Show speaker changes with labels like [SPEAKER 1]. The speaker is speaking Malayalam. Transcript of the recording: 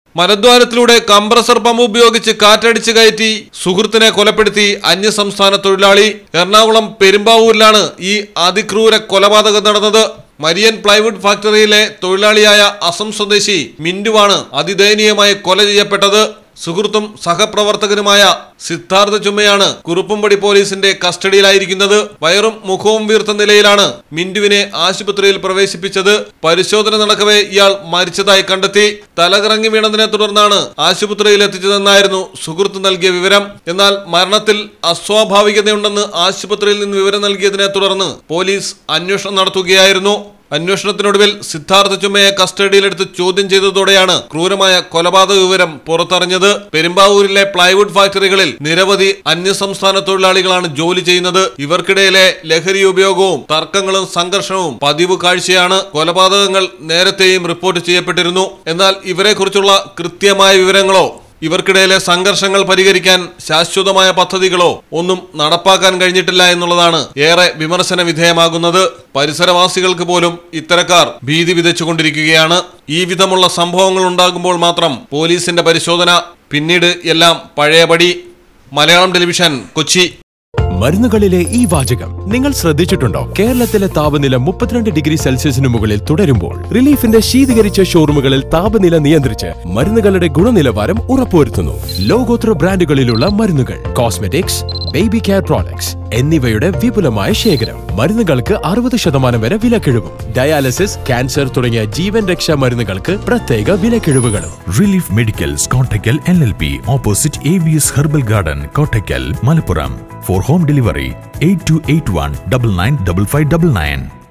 [SPEAKER 1] മലദ്വാരത്തിലൂടെ കംപ്രസർ പമ്പ് ഉപയോഗിച്ച് കാറ്റടിച്ച് കയറ്റി സുഹൃത്തിനെ കൊലപ്പെടുത്തി അന്യസംസ്ഥാന തൊഴിലാളി എറണാകുളം പെരുമ്പാവൂരിലാണ് ഈ അതിക്രൂര കൊലപാതകം നടന്നത് മരിയൻ പ്ലൈവുഡ് ഫാക്ടറിയിലെ തൊഴിലാളിയായ അസം സ്വദേശി മിന്റുവാണ് അതിദയനീയമായി കൊല ചെയ്യപ്പെട്ടത് സുഹൃത്തും സഹപ്രവർത്തകനുമായ സിദ്ധാർത്ഥ ചുമ്മയാണ് കുറുപ്പുംപടി പോലീസിന്റെ കസ്റ്റഡിയിലായിരിക്കുന്നത് വയറും മുഖവും വീർത്ത നിലയിലാണ് മിന്റുവിനെ ആശുപത്രിയിൽ പ്രവേശിപ്പിച്ചത് പരിശോധന നടക്കവേ ഇയാൾ മരിച്ചതായി കണ്ടെത്തി തലകറങ്ങി വീണതിനെ തുടർന്നാണ് ആശുപത്രിയിൽ എത്തിച്ചതെന്നായിരുന്നു സുഹൃത്ത് നൽകിയ വിവരം എന്നാൽ മരണത്തിൽ അസ്വാഭാവികതയുണ്ടെന്ന് ആശുപത്രിയിൽ നിന്ന് വിവരം നൽകിയതിനെ തുടർന്ന് പോലീസ് അന്വേഷണം നടത്തുകയായിരുന്നു അന്വേഷണത്തിനൊടുവിൽ സിദ്ധാർത്ഥ ചുമ്മയെ കസ്റ്റഡിയിലെടുത്ത് ചോദ്യം ചെയ്തതോടെയാണ് ക്രൂരമായ കൊലപാതക വിവരം പുറത്തറിഞ്ഞത് പെരുമ്പാവൂരിലെ പ്ലൈവുഡ് ഫാക്ടറികളിൽ നിരവധി അന്യസംസ്ഥാന തൊഴിലാളികളാണ് ജോലി ചെയ്യുന്നത് ഇവർക്കിടയിലെ ലഹരി ഉപയോഗവും തർക്കങ്ങളും സംഘർഷവും പതിവ് കാഴ്ചയാണ് കൊലപാതകങ്ങൾ നേരത്തെയും റിപ്പോർട്ട് ചെയ്യപ്പെട്ടിരുന്നു എന്നാൽ ഇവരെക്കുറിച്ചുള്ള കൃത്യമായ വിവരങ്ങളോ ഇവർക്കിടയിലെ സംഘർഷങ്ങൾ പരിഹരിക്കാൻ ശാശ്വതമായ പദ്ധതികളോ ഒന്നും നടപ്പാക്കാൻ കഴിഞ്ഞിട്ടില്ല എന്നുള്ളതാണ് ഏറെ വിമർശന വിധേയമാകുന്നത് പരിസരവാസികൾക്ക് പോലും ഇത്തരക്കാർ ഭീതി വിതച്ചുകൊണ്ടിരിക്കുകയാണ് ഈ വിധമുള്ള സംഭവങ്ങൾ ഉണ്ടാകുമ്പോൾ മാത്രം പോലീസിന്റെ പരിശോധന പിന്നീട് എല്ലാം പഴയപടി മലയാളം ടെലിവിഷൻ കൊച്ചി
[SPEAKER 2] മരുന്നുകളിലെ ഈ വാചകം നിങ്ങൾ ശ്രദ്ധിച്ചിട്ടുണ്ടോ കേരളത്തിലെ താപനില മുപ്പത്തിരണ്ട് ഡിഗ്രി സെൽഷ്യസിന് മുകളിൽ തുടരുമ്പോൾ റിലീഫിന്റെ ശീതീകരിച്ച ഷോറൂമുകളിൽ താപനില നിയന്ത്രിച്ച് മരുന്നുകളുടെ ഗുണനിലവാരം ഉറപ്പുവരുത്തുന്നു ലോകോത്തര ബ്രാൻഡുകളിലുള്ള മരുന്നുകൾ കോസ്മെറ്റിക്സ് ബേബി കെയർ പ്രോഡക്ട്സ് എന്നിവയുടെ വിപുലമായ ശേഖരം മരുന്നുകൾക്ക് അറുപത് ശതമാനം വരെ വിലക്കിഴിവും ഡയാലിസിസ് ക്യാൻസർ തുടങ്ങിയ ജീവൻ രക്ഷാ മരുന്നുകൾക്ക് പ്രത്യേക വിലക്കിഴിവുകളും
[SPEAKER 3] relief medicals Kottakkal L L P opposite A V S herbal garden Kottakkal Malappuram for home delivery eight two eight one double nine double five double nine